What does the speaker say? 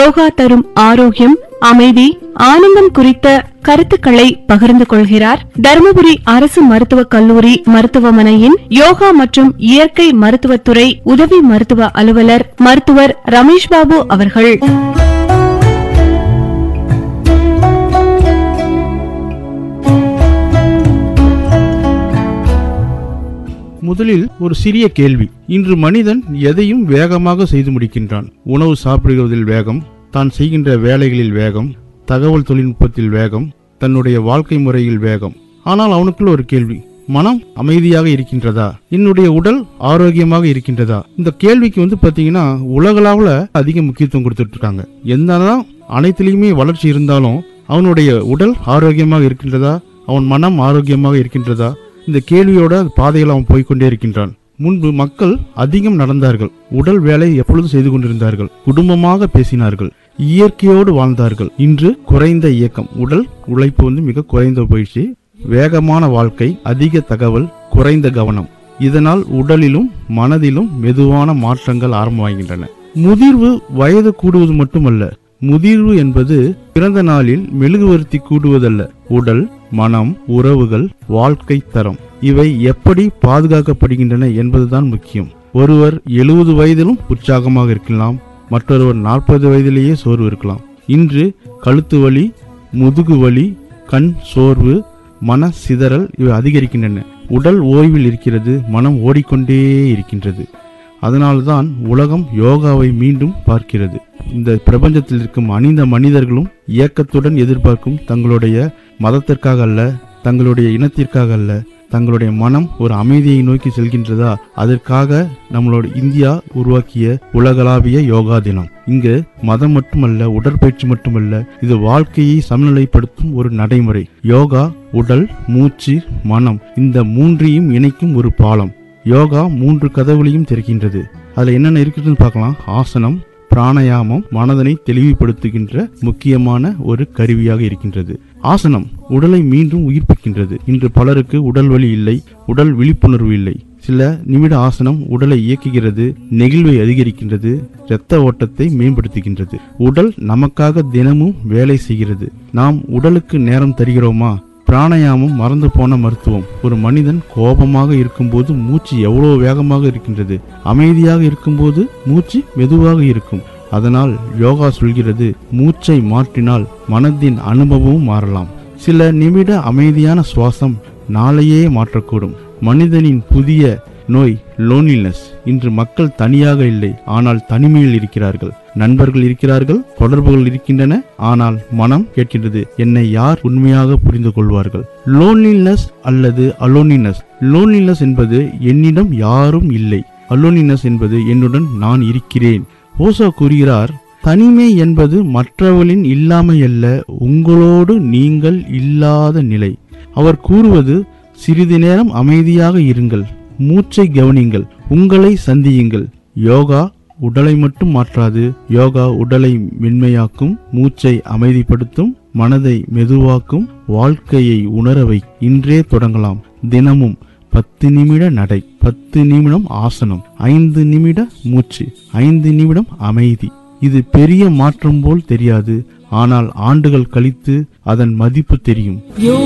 யோகா தரும் ஆரோக்கியம் அமைதி ஆனந்தம் குறித்த கருத்துக்களை பகிர்ந்து கொள்கிறார் தருமபுரி அரசு மருத்துவக் கல்லூரி மருத்துவமனையின் யோகா மற்றும் இயற்கை மருத்துவத்துறை உதவி மருத்துவ அலுவலர் மருத்துவர் ரமேஷ் பாபு அவர்கள் முதலில் ஒரு சிறிய கேள்வி இன்று மனிதன் எதையும் வேகமாக செய்து முடிக்கின்றான் உணவு சாப்பிடுவதில் வேகம் தான் செய்கின்ற வேலைகளில் வேகம் தகவல் தொழில்நுட்பத்தில் வேகம் தன்னுடைய வாழ்க்கை முறையில் வேகம் ஆனால் அவனுக்குள்ள ஒரு கேள்வி மனம் அமைதியாக இருக்கின்றதா என்னுடைய உடல் ஆரோக்கியமாக இருக்கின்றதா இந்த கேள்விக்கு வந்து பாத்தீங்கன்னா உலகளாவுல அதிக முக்கியத்துவம் கொடுத்துட்டு இருக்காங்க என்னதான் அனைத்திலையுமே வளர்ச்சி இருந்தாலும் அவனுடைய உடல் ஆரோக்கியமாக இருக்கின்றதா அவன் மனம் ஆரோக்கியமாக இருக்கின்றதா இந்த கேள்வியோட பாதையில் அவன் போய்க்கொண்டே இருக்கின்றான் முன்பு மக்கள் அதிகம் நடந்தார்கள் உடல் வேலை எப்பொழுதும் செய்து கொண்டிருந்தார்கள் குடும்பமாக பேசினார்கள் இயற்கையோடு வாழ்ந்தார்கள் இன்று குறைந்த இயக்கம் உடல் உழைப்பு வந்து மிக குறைந்த போயிடுச்சு வேகமான வாழ்க்கை அதிக தகவல் குறைந்த கவனம் இதனால் உடலிலும் மனதிலும் மெதுவான மாற்றங்கள் ஆரம்பமாகின்றன முதிர்வு வயது கூடுவது மட்டுமல்ல முதிர்வு என்பது பிறந்த நாளில் மெழுகுவர்த்தி கூடுவதல்ல உடல் மனம் உறவுகள் வாழ்க்கை தரம் இவை எப்படி பாதுகாக்கப்படுகின்றன என்பதுதான் முக்கியம் ஒருவர் எழுபது வயதிலும் உற்சாகமாக இருக்கலாம் மற்றொருவர் நாற்பது வயதிலேயே சோர்வு இருக்கலாம் இன்று கழுத்து வலி முதுகு வலி கண் சோர்வு மன சிதறல் இவை அதிகரிக்கின்றன உடல் ஓய்வில் இருக்கிறது மனம் ஓடிக்கொண்டே இருக்கின்றது அதனால்தான் உலகம் யோகாவை மீண்டும் பார்க்கிறது இந்த பிரபஞ்சத்தில் இருக்கும் அணிந்த மனிதர்களும் இயக்கத்துடன் எதிர்பார்க்கும் தங்களுடைய மதத்திற்காக அல்ல தங்களுடைய இனத்திற்காக அல்ல தங்களுடைய மனம் ஒரு அமைதியை நோக்கி செல்கின்றதா அதற்காக நம்மளோட இந்தியா உருவாக்கிய உலகளாவிய யோகா தினம் இங்கு மதம் மட்டுமல்ல உடற்பயிற்சி மட்டுமல்ல இது வாழ்க்கையை சமநிலைப்படுத்தும் ஒரு நடைமுறை யோகா உடல் மூச்சு மனம் இந்த மூன்றையும் இணைக்கும் ஒரு பாலம் யோகா மூன்று கதவுகளையும் திறக்கின்றது அதுல என்னென்ன இருக்குதுன்னு பார்க்கலாம் ஆசனம் பிராணயாமம் மனதனை தெளிவுபடுத்துகின்ற முக்கியமான ஒரு கருவியாக இருக்கின்றது ஆசனம் உடலை மீண்டும் உயிர்ப்பிக்கின்றது இன்று பலருக்கு உடல் வலி இல்லை உடல் விழிப்புணர்வு இல்லை சில நிமிட ஆசனம் உடலை இயக்குகிறது நெகிழ்வை அதிகரிக்கின்றது இரத்த ஓட்டத்தை மேம்படுத்துகின்றது உடல் நமக்காக தினமும் வேலை செய்கிறது நாம் உடலுக்கு நேரம் தருகிறோமா பிராணயாமம் மறந்து போன மருத்துவம் ஒரு மனிதன் கோபமாக இருக்கும்போது மூச்சு எவ்வளவு வேகமாக இருக்கின்றது அமைதியாக இருக்கும்போது மூச்சு மெதுவாக இருக்கும் அதனால் யோகா சொல்கிறது மூச்சை மாற்றினால் மனதின் அனுபவமும் மாறலாம் சில நிமிட அமைதியான சுவாசம் நாளையே மாற்றக்கூடும் மனிதனின் புதிய நோய் லோன்லினஸ் இன்று மக்கள் தனியாக இல்லை ஆனால் தனிமையில் இருக்கிறார்கள் நண்பர்கள் இருக்கிறார்கள் தொடர்புகள் இருக்கின்றன ஆனால் மனம் கேட்கின்றது என்னை யார் உண்மையாக புரிந்து கொள்வார்கள் லோன்லினஸ் அல்லது அலோனினஸ் லோன்லினஸ் என்பது என்னிடம் யாரும் இல்லை அலோனினஸ் என்பது என்னுடன் நான் இருக்கிறேன் ஓசோ கூறுகிறார் தனிமை என்பது மற்றவர்களின் இல்லாமை அல்ல உங்களோடு நீங்கள் இல்லாத நிலை அவர் கூறுவது சிறிது நேரம் அமைதியாக இருங்கள் மூச்சை கவனியுங்கள் உங்களை சந்தியுங்கள் யோகா உடலை மட்டும் மாற்றாது யோகா உடலை மென்மையாக்கும் மூச்சை அமைதிப்படுத்தும் மனதை மெதுவாக்கும் வாழ்க்கையை உணரவை இன்றே தொடங்கலாம் தினமும் பத்து நிமிட நடை பத்து நிமிடம் ஆசனம் ஐந்து நிமிட மூச்சு ஐந்து நிமிடம் அமைதி இது பெரிய மாற்றம் போல் தெரியாது ஆனால் ஆண்டுகள் கழித்து அதன் மதிப்பு தெரியும் யோகா